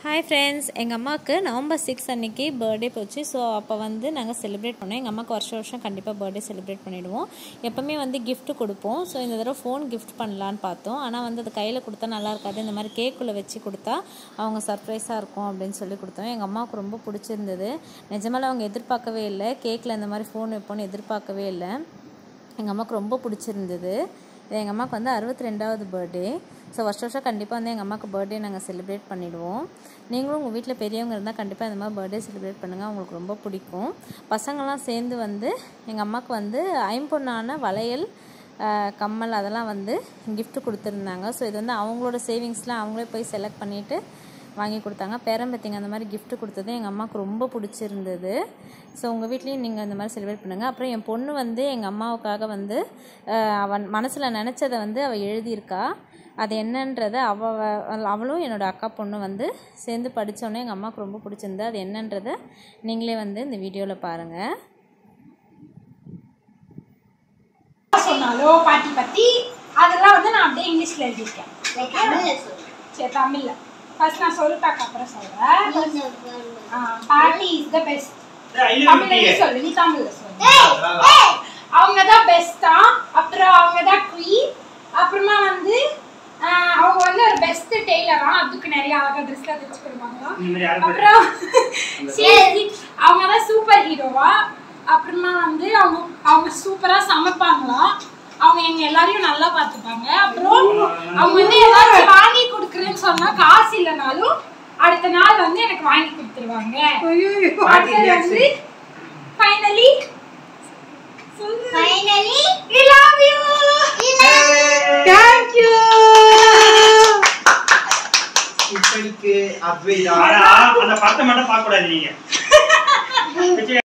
Hi friends எங்கள் அம்மாவுக்கு November six அன்னைக்கு பர்த்டே போச்சு ஸோ அப்போ வந்து நாங்கள் செலிப்ரேட் பண்ணோம் எங்கள் அம்மாவுக்கு வருஷம் வருஷம் கண்டிப்பாக பர்த்டே செலிப்ரேட் பண்ணிவிடுவோம் எப்போவுமே வந்து gift கொடுப்போம் ஸோ இந்த தடவை ஃபோன் gift பண்ணலான்னு பார்த்தோம் ஆனால் வந்து அது கையில் கொடுத்தா நல்லா இருக்காது இந்த மாதிரி கேக்குள்ளே வச்சு கொடுத்தா அவங்க சர்ப்ரைஸாக இருக்கும் அப்படின்னு சொல்லி கொடுத்தோம் எங்கள் அம்மாவுக்கு ரொம்ப பிடிச்சிருந்தது நிஜமால அவங்க எதிர்பார்க்கவே இல்லை கேக்கில் இந்த மாதிரி ஃபோன் வைப்போன்னு எதிர்பார்க்கவே இல்லை எங்கள் அம்மாவுக்கு ரொம்ப பிடிச்சிருந்தது இது எங்கள் அம்மாவுக்கு வந்து அறுபத்தி ரெண்டாவது பர்த்டே ஸோ வருஷம் வருஷம் கண்டிப்பாக வந்து எங்கள் அம்மாவுக்கு பர்த்டே நாங்கள் செலிப்ரேட் பண்ணிடுவோம் நீங்களும் உங்கள் வீட்டில் பெரியவங்க இருந்தால் கண்டிப்பாக இந்த மாதிரி பர்த்டே செலிப்ரேட் பண்ணுங்கள் அவங்களுக்கு ரொம்ப பிடிக்கும் பசங்கள்லாம் சேர்ந்து வந்து எங்கள் அம்மாவுக்கு வந்து ஐம்பொன்னான வளையல் ஆஹ், கம்மல் அதெல்லாம் வந்து gift கொடுத்துருந்தாங்க ஸோ இது வந்து அவங்களோட சேவிங்ஸ்லாம் அவங்களே போய் செலக்ட் பண்ணிவிட்டு வாங்கி கொடுத்தாங்க பேரம்பத்திங்க அந்த மாதிரி gift கொடுத்தது எங்கள் அம்மாவுக்கு ரொம்ப பிடிச்சிருந்தது ஸோ உங்கள் வீட்லேயும் நீங்கள் இந்த மாதிரி செலிப்ரேட் பண்ணுங்கள் அப்புறம் என் பொண்ணு வந்து எங்கள் அம்மாவுக்காக வந்து ஆஹ், அவன் மனசில் நினச்சதை வந்து அவள் எழுதியிருக்கா அது என்னன்றதை அவ அவளும் என்னோட அக்கா பொண்ணு வந்து சேர்ந்து படித்தோன்னே எங்கள் அம்மாவுக்கு ரொம்ப பிடிச்சிருந்தது அது என்னன்றதை நீங்களே வந்து இந்த வீடியோவில் பாருங்கள் சொன்னாலோ பாட்டி பத்தி அதெல்லாம் வந்து நான் அப்படியே இங்கிலீஷ்ல எழுதியிருக்கேன் சரி தமிழ்ல ஃபர்ஸ்ட் நான் சொல்லிட்டாக்க அப்புறம் சொல்றேன் ஆ, பாட்டி இஸ் த பெஸ்ட் தமிழ்ல சொல்லு நீ தமிழ்ல சொல்லு அவங்க தான் பெஸ்டா அப்புறம் அவங்க தான் குவீன் அப்புறமா வந்து ஆ, அவங்க வந்து ஒரு பெஸ்ட் டெய்லரா அதுக்கு நிறைய அழகா ட்ரெஸ்லாம் தைச்சு கொடுப்பாங்க அப்புறம் சரி அவங்க தான் சூப்பர் ஹீரோவா அப்புறமா வந்து அவங்க அவங்க சூப்பரா சமைப்பாங்களாம் அவங்க எங்க எல்லாரையும் நல்லா பார்த்துப்பாங்க அப்புறம் அவங்க வந்து ஏதாச்சும் வாங்கி கொடுக்குறேன்னு சொன்னா காசு இல்லைனாலும் அடுத்த நாள் வந்து எனக்கு வாங்கி கொடுத்துருவாங்க அடுத்தது வந்து finally Finally, we love you thank you. இப்படிக்கு அத்வைதா ஆனா, அந்த படத்தை மட்டும் பார்க்க கூடாது நீங்க